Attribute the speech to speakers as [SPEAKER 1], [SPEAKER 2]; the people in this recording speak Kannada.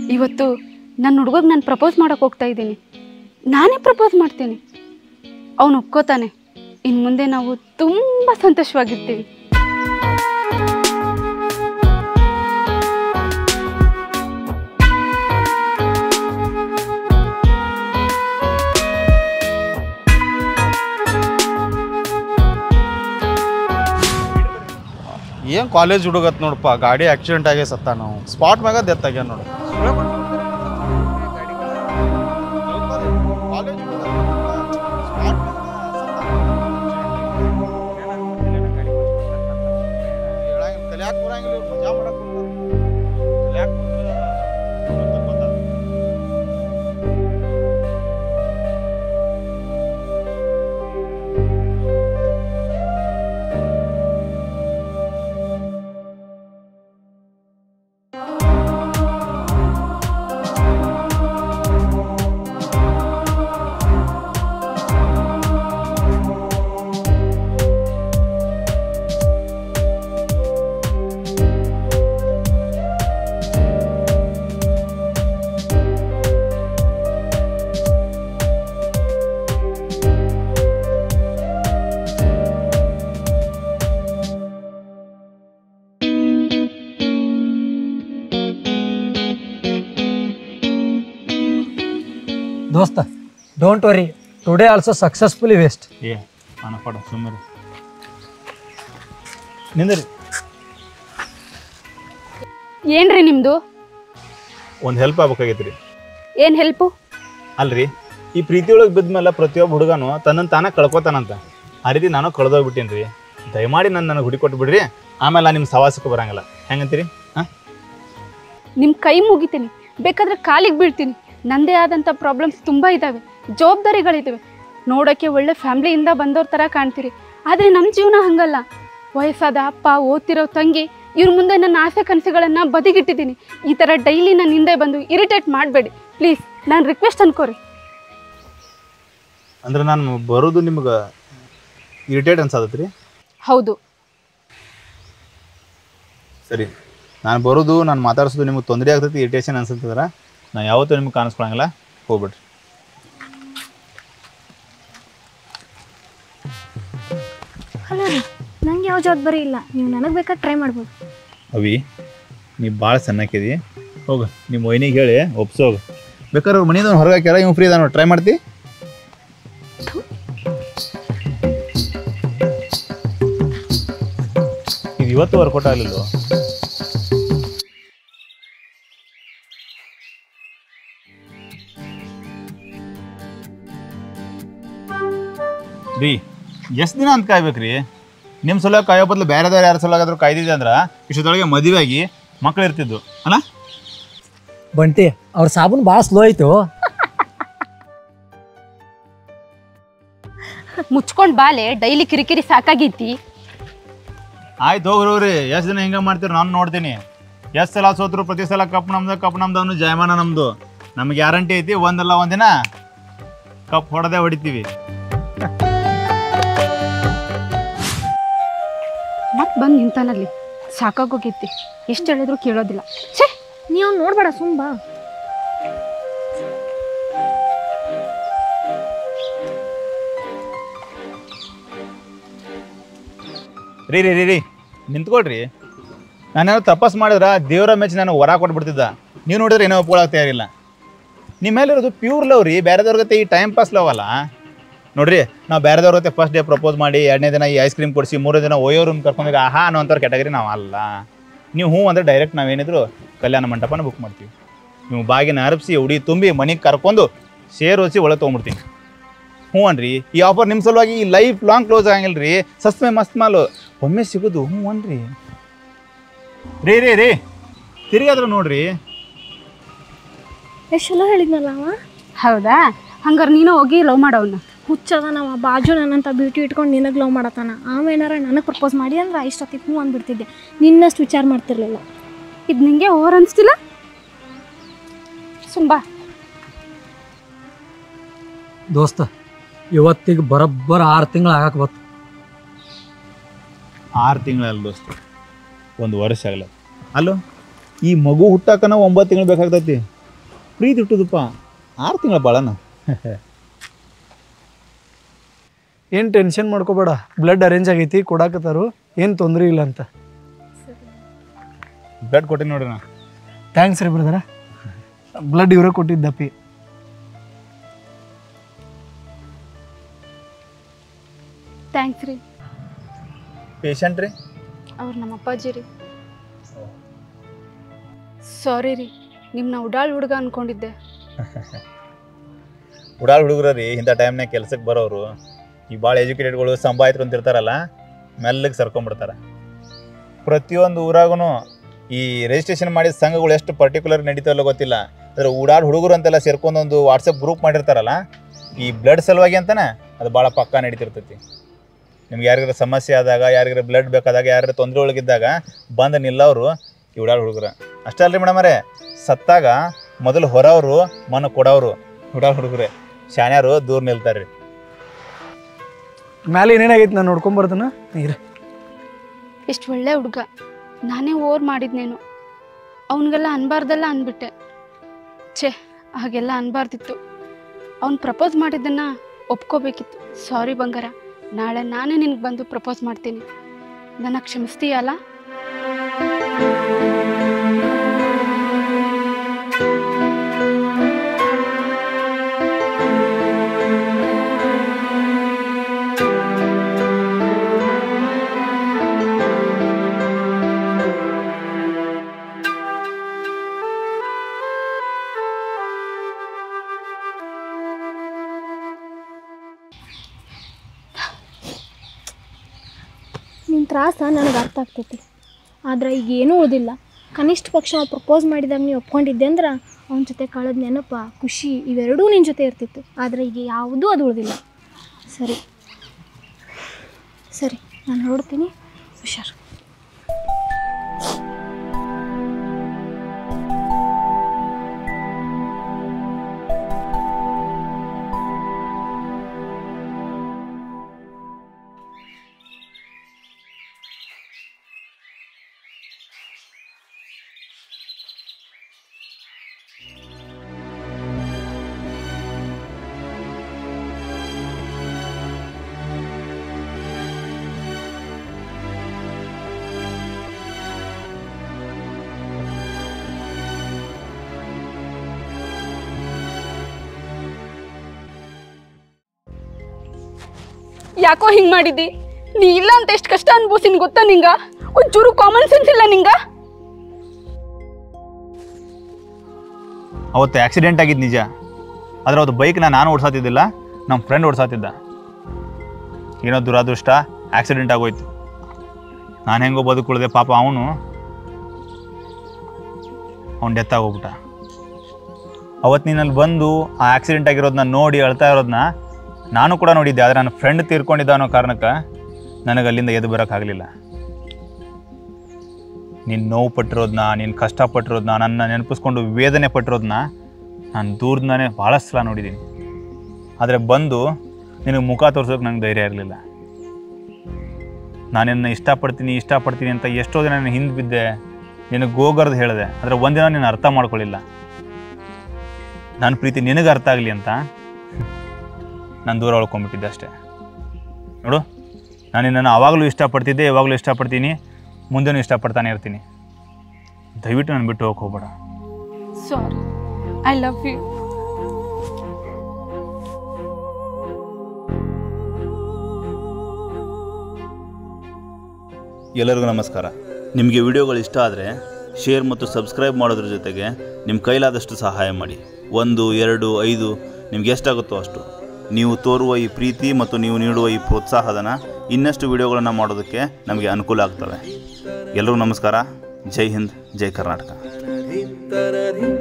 [SPEAKER 1] ಇವತ್ತು ನನ್ನ ಹುಡುಗಗೆ ನಾನು ಪ್ರಪೋಸ್ ಮಾಡೋಕೆ ಹೋಗ್ತಾ ಇದ್ದೀನಿ ನಾನೇ ಪ್ರಪೋಸ್ ಮಾಡ್ತೀನಿ ಅವನು ಒಪ್ಕೋತಾನೆ ಇನ್ನು ಮುಂದೆ ನಾವು ತುಂಬ ಸಂತೋಷವಾಗಿರ್ತೀವಿ
[SPEAKER 2] ಏನು ಕಾಲೇಜ್ ಹುಡುಗತ್ ನೋಡಪ್ಪ ಗಾಡಿ ಆಕ್ಸಿಡೆಂಟ್ ಆಗೇ ಸತ್ತ ನಾವು ಸ್ಪಾಟ್ ಮ್ಯಾಗ ಡೆತ್ ಆಗ್ಯಾನ ನೋಡು
[SPEAKER 3] ದೋಸ್ತ don't worry today also successfully waste
[SPEAKER 4] ಏ ಅನಪಡ ಸುಮ್ಮನೆ ನಿಂದ್ರಿ
[SPEAKER 1] ಏನ್ರಿ ನಿಮ್ಮದು
[SPEAKER 4] ಒಂದು ಹೆಲ್ಪ್ ಆಗ್ಬೇಕಾಗೈತಿ ರೀ
[SPEAKER 1] ಏನು ಹೆಲ್ಪು
[SPEAKER 4] ಅಲ್ರಿ ಈ ಪ್ರೀತಿ ಒಳಗೆ ಬಿದ್ಮೇಲೆ ಪ್ರತಿಯೊಬ್ಬ ಹುಡುಗನು ತನ್ನನ್ನು ತಾನೇ ಕಳ್ಕೊತಾನಂತ ಆ ರೀತಿ ನಾನು ಕಳೆದೋಗ್ಬಿಟ್ಟೀನಿ ರೀ ದಯಮಾಡಿ ನನ್ನ ನನಗೆ ಹುಡಿ ಕೊಟ್ಟು ಬಿಡ್ರಿ ಆಮೇಲೆ ನಿಮ್ಮ ಸವಾಸಕ್ಕೆ ಬರಂಗಿಲ್ಲ ಹೆಂಗಂತೀರಿ ಹಾಂ
[SPEAKER 1] ನಿಮ್ಮ ಕೈ ಮುಗಿತೀನಿ ಬೇಕಾದ್ರೆ ಕಾಲಿಗೆ ಬೀಳ್ತೀನಿ ನಂದೇ ಆದಂಥ ಪ್ರಾಬ್ಲಮ್ಸ್ ತುಂಬ ಇದ್ದಾವೆ ಜವಾಬ್ದಾರಿಗಳಿದ್ದಾವೆ ನೋಡೋಕ್ಕೆ ಒಳ್ಳೆ ಫ್ಯಾಮ್ಲಿಯಿಂದ ಬಂದವ್ರ ಥರ ಕಾಣ್ತೀರಿ ಆದರೆ ನಮ್ಮ ಜೀವನ ಹಂಗಲ್ಲ ವಯಸ್ಸಾದ ಅಪ್ಪ ಓದ್ತಿರೋ ತಂಗಿ ಇವ್ರ ಮುಂದೆ ನನ್ನ ಆಸೆ ಕನಸುಗಳನ್ನು ಬದಿಗಿಟ್ಟಿದ್ದೀನಿ ಈ ಥರ ಡೈಲಿ ನನ್ನ ಹಿಂದೆ ಬಂದು ಇರಿಟೇಟ್ ಮಾಡಬೇಡಿ ಪ್ಲೀಸ್ ನಾನು ರಿಕ್ವೆಸ್ಟ್ ಅನ್ಕೋರಿ
[SPEAKER 4] ಅಂದ್ರೆ ನಾನು ಬರೋದು ನಿಮ್ಗೆ ಇರಿಟೇಟ್ ಅನ್ಸದತ್ರಿ ರೀ
[SPEAKER 1] ಹೌದು
[SPEAKER 4] ಸರಿ ನಾನು ಬರೋದು ನಾನು ಮಾತಾಡ್ಸೋದು ನಿಮ್ಗೆ ತೊಂದರೆ ಆಗ್ತೈತಿ ಇರಿಟೇಷನ್ ಅನ್ಸತ್ತಂದ್ರೆ ನಾನು ಯಾವತ್ತೂ ನಿಮ್ಗೆ ಕಾಣಿಸ್ಕೊಳಂಗಿಲ್ಲ ಹೋಗ್ಬಿಡ್ರಿ
[SPEAKER 5] ಅಲ್ಲ ರೀ ನಂಗೆ ಯಾವ ಜವಾಬ್ದಾರಿ ಇಲ್ಲ ನೀವು ನನಗೆ ಬೇಕಾದ್ರೆ ಟ್ರೈ ಮಾಡ್ಬೋದು
[SPEAKER 4] ಅವಿ ನೀ ಭಾಳ ಸಣ್ಣಕ್ಕಿದಿ ಹೋಗು ನಿಮ್ಮ ವೈನಿಗೆ ಹೇಳಿ ಒಪ್ಸೋಗು ಬೇಕಾದ್ರೆ ಅವ್ರ ಮನೆಯಿಂದ ಹೊರಗೆ ಹಾಕ್ಯಾರ ಇವ್ ಫ್ರೀ ಅದಾನ ಟ್ರೈ ಮಾಡ್ತಿ ಇದು ಇವತ್ತು ವರ್ಕೌಟ್ ಆಗಲಿಲ್ಲ ರೀ ಎಷ್ಟು ದಿನ ಅಂತ ಕಾಯ್ಬೇಕ್ರಿ ನಿಮ್ಮ ಸಲ ಕಾಯೋ ಬದಲು ಬೇರೆದವ್ರು ಯಾರ ಸಲಗಾದ್ರೂ ಕಾಯ್ದಿದೆ ಅಂದ್ರೆ ಇಷ್ಟೊಳಗೆ ಮದುವೆ ಆಗಿ ಮಕ್ಳು ಇರ್ತಿದ್ದು ಅಲ್ಲ
[SPEAKER 3] ಬಂಟಿ ಅವ್ರ ಸಾಬೂನು ಭಾಳ ಸ್ಲೋ ಆಯ್ತು
[SPEAKER 1] ಮುಚ್ಕೊಂಡು ಬಾಲೆ ಡೈಲಿ ಕಿರಿಕಿರಿ ಸಾಕಾಗೈತಿ
[SPEAKER 4] ಆಯ್ತು ಹೋಗ್ರಿ ಎಷ್ಟು ದಿನ ಹಿಂಗೆ ಮಾಡ್ತೀರಿ ನಾನು ನೋಡ್ತೀನಿ ಎಷ್ಟು ಸಲ ಸೋತ್ರು ಪ್ರತಿ ಸಲ ಕಪ್ ನಮ್ದು ಕಪ್ ನಮ್ದು ಅವನು ಜಯಮಾನ ನಮ್ದು ನಮ್ಗೆ ಗ್ಯಾರಂಟಿ ಐತಿ ಒಂದಲ್ಲ ಒಂದಿನ ಕಪ್ ಹೊಡೆದೇ ಹೊಡಿತೀವಿ
[SPEAKER 1] ಮತ್ತೆ ಬಂದು ನಿಂತಾನಲ್ಲಿ ಸಾಕಾಗೋಗೈತಿ ಎಷ್ಟು ಹೇಳಿದ್ರು ಕೇಳೋದಿಲ್ಲ ಛೇ
[SPEAKER 5] ನೀವು ನೋಡ್ಬೇಡ ಸುಂಬ
[SPEAKER 4] ರೀ ರೀ ರೀ ರೀ ನಿಂತ್ಕೊಳ್ರಿ ನಾನೇನೋ ತಪಸ್ ಮಾಡಿದ್ರೆ ದೇವರ ಮೆಚ್ಚಿ ನಾನು ಹೊರ ಕೊಟ್ಬಿಡ್ತಿದ್ದ ನೀವು ನೋಡಿದ್ರೆ ಏನೋ ಒಪ್ಕೊಳಕ್ ತಯಾರಿಲ್ಲ ನಿಮ್ಮ ಮೇಲೆ ಇರೋದು ಪ್ಯೂರ್ ಲವ್ ರೀ ಬೇರೆದವ್ರ ಜೊತೆ ಈ ಟೈಮ್ ಪಾಸ್ ಲವ್ ಅಲ್ಲ ನೋಡ್ರಿ ನಾವು ಬೇರೆದವ್ರ ಜೊತೆ ಫಸ್ಟ್ ಡೇ ಪ್ರಪೋಸ್ ಮಾಡಿ ಎರಡನೇ ದಿನ ಈ ಐಸ್ ಕ್ರೀಮ್ ಕೊಡಿಸಿ ಮೂರನೇ ದಿನ ಒಯ್ಯೋ ರೂಮ್ ಕರ್ಕೊಂಡೋಗಿ ಆಹಾ ಅನ್ನೋಂಥವ್ರ ಕ್ಯಾಟಗರಿ ನಾವು ಅಲ್ಲ ನೀವು ಹ್ಞೂ ಅಂದರೆ ಡೈರೆಕ್ಟ್ ನಾವೇನಿದ್ರು ಕಲ್ಯಾಣ ಮಂಟಪನ ಬುಕ್ ಮಾಡ್ತೀವಿ ನೀವು ಬಾಗಿನ ಅರಪಿಸಿ ಉಡಿ ತುಂಬಿ ಮನೆಗೆ ಕರ್ಕೊಂಡು ಶೇರ್ ಹೊಸಿ ಒಳಗೆ ತೊಗೊಂಬಿಡ್ತೀನಿ ಹ್ಞೂ ಅನ್ರಿ ಈ ಆಫರ್ ನಿಮ್ಮ ಸಲುವಾಗಿ ಈ ಲೈಫ್ ಲಾಂಗ್ ಕ್ಲೋಸ್ ಆಗಂಗಿಲ್ಲ ರೀ ಸಸ್ಮೆ ಮಸ್ತ್ ಮಾಲು ಒಮ್ಮೆ ಸಿಗೋದು ಹ್ಞೂ ಅನ್ರಿ ರೀ ರೀ ರೀ ತಿರುಗಾದ್ರು ನೋಡ್ರಿ
[SPEAKER 5] ಎಷ್ಟು ಚಲೋ ಹೇಳಿದ್ನಲ್ಲ ಅವ
[SPEAKER 1] ಹೌದಾ ಹಂಗಾರೆ ನೀನು ಹೋಗಿ ಲವ್ ಮಾಡವನ್ನ
[SPEAKER 5] ಹುಚ್ಚದ ನಾವು ಬಾಜು ನನ್ನಂತ ಬ್ಯೂಟಿ ಇಟ್ಕೊಂಡು ನಿನಗೆ ಲವ್ ಮಾಡತ್ತಾನ ಆಮೇನಾರ ನನಗೆ ಪ್ರಪೋಸ್ ಮಾಡಿ ಅಂದ್ರೆ ಇಷ್ಟೊತ್ತಿಗೆ ಹ್ಞೂ ಅಂದ್ಬಿಡ್ತಿದ್ದೆ ನಿನ್ನಷ್ಟು ವಿಚಾರ ಮಾಡ್ತಿರ್ಲಿಲ್ಲ
[SPEAKER 1] ಇದು ನಿಂಗೆ ಓವರ್ ಅನಿಸ್ತಿಲ್ಲ ಸುಂಬಾ
[SPEAKER 3] ದೋಸ್ತ ಇವತ್ತಿಗೆ ಬರೋಬ್ಬರ ಆರು ತಿಂಗಳು ಆಗಕ್ಕೆ ಬತ್ತು
[SPEAKER 4] ಆರು ತಿಂಗಳಲ್ಲ ದೋಸ್ತ ಒಂದು ವರ್ಷ ಆಗಲ್ಲ ಅಲ್ಲೋ ಈ ಮಗು ಹುಟ್ಟಾಕನ ಒಂಬತ್ತು ತಿಂಗಳು ಬೇಕಾಗ್ತೈತಿ ಪ್ರೀತಿ ಇಟ್ಟುದಪ್ಪ ಆರು ತಿಂಗಳ ಬಾಳನ
[SPEAKER 3] ಏನು ಟೆನ್ಷನ್ ಮಾಡ್ಕೋಬೇಡ ಬ್ಲಡ್ ಅರೇಂಜ್ ಆಗೈತಿ ಕೊಡಾಕತ್ತಾರು ಏನು ತೊಂದರೆ ಇಲ್ಲ ಅಂತ
[SPEAKER 4] ಬ್ಲಡ್ ಕೊಟ್ಟಿನಿ ನೋಡ್ರಿ ನಾ
[SPEAKER 3] ಥ್ಯಾಂಕ್ಸ್ ರೀ ಬ್ರದರ ಬ್ಲಡ್ ಇವರೇ ಕೊಟ್ಟಿದ್ದಪ್ಪಿ
[SPEAKER 1] ಥ್ಯಾಂಕ್ಸ್ ರೀ
[SPEAKER 4] ಪೇಷಂಟ್ ರೀ
[SPEAKER 1] ಅವ್ರು ನಮ್ಮ ಅಪ್ಪಾಜಿ ರೀ ಸಾರಿ ರೀ ನಿಮ್ಮನ್ನ ಉಡಾಳ್ ಹುಡುಗ ಅನ್ಕೊಂಡಿದ್ದೆ
[SPEAKER 4] ಉಡಾಳ್ ಹುಡುಗರ ರೀ ಇಂಥ ಟೈಮ್ನಾಗ ಕೆಲ್ಸಕ್ಕೆ ಬರೋರು ಈ ಭಾಳ ಎಜುಕೇಟೆಡ್ಗಳು ಸಂಭಾಯಿತರು ಅಂತ ಇರ್ತಾರಲ್ಲ ಮೆಲ್ಲಗೆ ಸರ್ಕೊಂಡ್ಬಿಡ್ತಾರೆ ಪ್ರತಿಯೊಂದು ಊರಾಗೂ ಈ ರಿಜಿಸ್ಟ್ರೇಷನ್ ಮಾಡಿದ ಸಂಘಗಳು ಎಷ್ಟು ಪರ್ಟಿಕ್ಯುಲರ್ ನಡೀತಾವಲ್ಲ ಗೊತ್ತಿಲ್ಲ ಅದ್ರ ಉಡಾಳ್ ಹುಡುಗರು ಅಂತೆಲ್ಲ ಸೇರ್ಕೊಂಡು ಒಂದು ವಾಟ್ಸಪ್ ಗ್ರೂಪ್ ಮಾಡಿರ್ತಾರಲ್ಲ ಈ ಬ್ಲಡ್ ಸಲುವಾಗಿ ಅಂತಾನೆ ಅದು ಭಾಳ ಪಕ್ಕಾ ನಡೀತಿರ್ತೈತಿ ನಿಮ್ಗೆ ಯಾರಿಗಾರ ಸಮಸ್ಯೆ ಆದಾಗ ಯಾರಿಗಾರ ಬ್ಲಡ್ ಬೇಕಾದಾಗ ಯಾರಿಗಾರ ತೊಂದರೆ ಒಳಗಿದ್ದಾಗ ಬಂದು ನಿಲ್ಲವರು ಈ ಉಡಾಳ್ ಹುಡುಗರು ಅಷ್ಟೇ ಅಲ್ರಿ ಮೇಡಮರೇ ಸತ್ತಾಗ ಮೊದಲು ಹೊರವರು ಮನ ಕೊಡೋರು ಉಡಾಳ್ ಹುಡುಗರೇ ಶಾನ್ಯಾರು ದೂರ ನಿಲ್ತಾರೆ ರೀ
[SPEAKER 3] ಮ್ಯಾಲೆ ಏನೇನಾಗೈತಿ ನಾನು ನೋಡ್ಕೊಂಬರ್ದನ ನೀರು
[SPEAKER 1] ಎಷ್ಟು ಒಳ್ಳೆ ಹುಡುಗ ನಾನೇ ಓವರ್ ಮಾಡಿದ್ನೇನು ಅವನಿಗೆಲ್ಲ ಅನ್ಬಾರ್ದೆಲ್ಲ ಅಂದ್ಬಿಟ್ಟೆ ಛೇ ಹಾಗೆಲ್ಲ ಅನ್ಬಾರ್ದಿತ್ತು ಅವ್ನು ಪ್ರಪೋಸ್ ಮಾಡಿದ್ದನ್ನ ಒಪ್ಕೋಬೇಕಿತ್ತು ಸಾರಿ ಬಂಗಾರ ನಾಳೆ ನಾನೇ ನಿನಗೆ ಬಂದು ಪ್ರಪೋಸ್ ಮಾಡ್ತೀನಿ ನನ್ನ ಕ್ಷಮಿಸ್ತೀಯಲ್ಲ
[SPEAKER 5] ನಿನ್ನ ತ್ರಾಸ ನನಗೆ ಅರ್ಥ ಆಗ್ತೈತಿ ಆದ್ರೆ ಈಗ ಏನೂ ಓದಿಲ್ಲ ಕನಿಷ್ಠ ಪಕ್ಷ ಅವ್ನು ಪ್ರಪೋಸ್ ಮಾಡಿದಾಗ ನೀವು ಒಪ್ಕೊಂಡಿದ್ದೆ ಅಂದ್ರೆ ಅವನ ಜೊತೆ ಕಳೆದ ನೆನಪ ಖುಷಿ ಇವೆರಡೂ ನಿನ್ನ ಜೊತೆ ಇರ್ತಿತ್ತು ಆದರೆ ಈಗ ಯಾವುದೂ ಅದು ಉಳಿದಿಲ್ಲ ಸರಿ ಸರಿ ನಾನು ಹೊರಡ್ತೀನಿ ಹುಷಾರು
[SPEAKER 1] ಯಾಕೋ ಹಿಂಗೆ ಮಾಡಿದ್ದಿ ನೀ ಇಲ್ಲ ಅಂತ ಎಷ್ಟು ಕಷ್ಟ ಅನ್ಬೋಸಿನ್ ಗೊತ್ತಾ ನಿಂಗ ಒಂಚೂರು ಕಾಮನ್ ಸೆನ್ಸ್ ಇಲ್ಲ ನಿಂಗ
[SPEAKER 4] ಅವತ್ತು ಆಕ್ಸಿಡೆಂಟ್ ಆಗಿದ್ದು ನಿಜ ಆದರೆ ಅದು ಬೈಕ್ನ ನಾನು ಓಡಿಸಾತಿದ್ದಿಲ್ಲ ನಮ್ಮ ಫ್ರೆಂಡ್ ಓಡಿಸಾತಿದ್ದ ಏನೋ ದುರಾದೃಷ್ಟ ಆಕ್ಸಿಡೆಂಟ್ ಆಗೋಯ್ತು ನಾನು ಹೆಂಗೋ ಬದುಕುಳಿದೆ ಪಾಪ ಅವನು ಅವ್ನು ಡೆತ್ ಆಗೋಗ್ಬಿಟ್ಟ ಅವತ್ತು ನೀನಲ್ಲಿ ಬಂದು ಆ ಆಕ್ಸಿಡೆಂಟ್ ಆಗಿರೋದನ್ನ ನೋಡಿ ಅಳ್ತಾ ಇರೋದನ್ನ ನಾನು ಕೂಡ ನೋಡಿದ್ದೆ ಆದರೆ ನನ್ನ ಫ್ರೆಂಡ್ ತೀರ್ಕೊಂಡಿದ್ದ ಅನ್ನೋ ಕಾರಣಕ್ಕೆ ನನಗೆ ಅಲ್ಲಿಂದ ಎದ್ದು ಬರೋಕ್ಕಾಗಲಿಲ್ಲ ನೀನು ನೋವು ಪಟ್ಟಿರೋದನ್ನ ನೀನು ಕಷ್ಟಪಟ್ಟಿರೋದನ್ನ ನನ್ನ ನೆನಪಿಸ್ಕೊಂಡು ವೇದನೆ ಪಟ್ಟಿರೋದನ್ನ ನಾನು ದೂರದಿಂದಾನೇ ಭಾಳಷ್ಟು ಸಲ ನೋಡಿದ್ದೀನಿ ಆದರೆ ಬಂದು ನಿನಗೆ ಮುಖ ತೋರ್ಸೋಕೆ ನಂಗೆ ಧೈರ್ಯ ಇರಲಿಲ್ಲ ನಾನಿನ್ನ ಇಷ್ಟಪಡ್ತೀನಿ ಇಷ್ಟಪಡ್ತೀನಿ ಅಂತ ಎಷ್ಟೋ ದಿನ ನಾನು ಹಿಂದೆ ಬಿದ್ದೆ ನಿನಗೆ ಗೋಗರ್ದು ಹೇಳಿದೆ ಆದರೆ ಒಂದಿನ ನೀನು ಅರ್ಥ ಮಾಡ್ಕೊಳ್ಳಿಲ್ಲ ನನ್ನ ಪ್ರೀತಿ ನಿನಗೆ ಅರ್ಥ ಆಗಲಿ ಅಂತ ನಾನು ದೂರ ಉಳ್ಕೊಂಡ್ಬಿಟ್ಟಿದ್ದೆ ಅಷ್ಟೇ ನೋಡು ನಾನು ನಿನ್ನನ್ನು ಆವಾಗಲೂ ಇಷ್ಟಪಡ್ತಿದ್ದೆ ಯಾವಾಗಲೂ ಇಷ್ಟಪಡ್ತೀನಿ ಮುಂದೆನೂ ಇಷ್ಟಪಡ್ತಾನೆ ಇರ್ತೀನಿ ದಯವಿಟ್ಟು ನಾನು ಬಿಟ್ಟು ಹೋಗಕ್ಕೆ ಹೋಗ್ಬೇಡ
[SPEAKER 1] ಸಾರಿ ಐ ಲವ್ ಯು
[SPEAKER 6] ಎಲ್ಲರಿಗೂ ನಮಸ್ಕಾರ ನಿಮಗೆ ವಿಡಿಯೋಗಳು ಇಷ್ಟ ಆದರೆ ಶೇರ್ ಮತ್ತು ಸಬ್ಸ್ಕ್ರೈಬ್ ಮಾಡೋದ್ರ ಜೊತೆಗೆ ನಿಮ್ಮ ಕೈಲಾದಷ್ಟು ಸಹಾಯ ಮಾಡಿ ಒಂದು ಎರಡು ಐದು ನಿಮ್ಗೆ ಎಷ್ಟಾಗುತ್ತೋ ಅಷ್ಟು ನೀವು ತೋರುವ ಈ ಪ್ರೀತಿ ಮತ್ತು ನೀವು ನೀಡುವ ಈ ಪ್ರೋತ್ಸಾಹಧನ ಇನ್ನಷ್ಟು ವಿಡಿಯೋಗಳನ್ನು ಮಾಡೋದಕ್ಕೆ ನಮಗೆ ಅನುಕೂಲ ಆಗ್ತವೆ ಎಲ್ಲರಿಗೂ ನಮಸ್ಕಾರ ಜೈ ಹಿಂದ್ ಜೈ ಕರ್ನಾಟಕ
[SPEAKER 7] ತರದಿ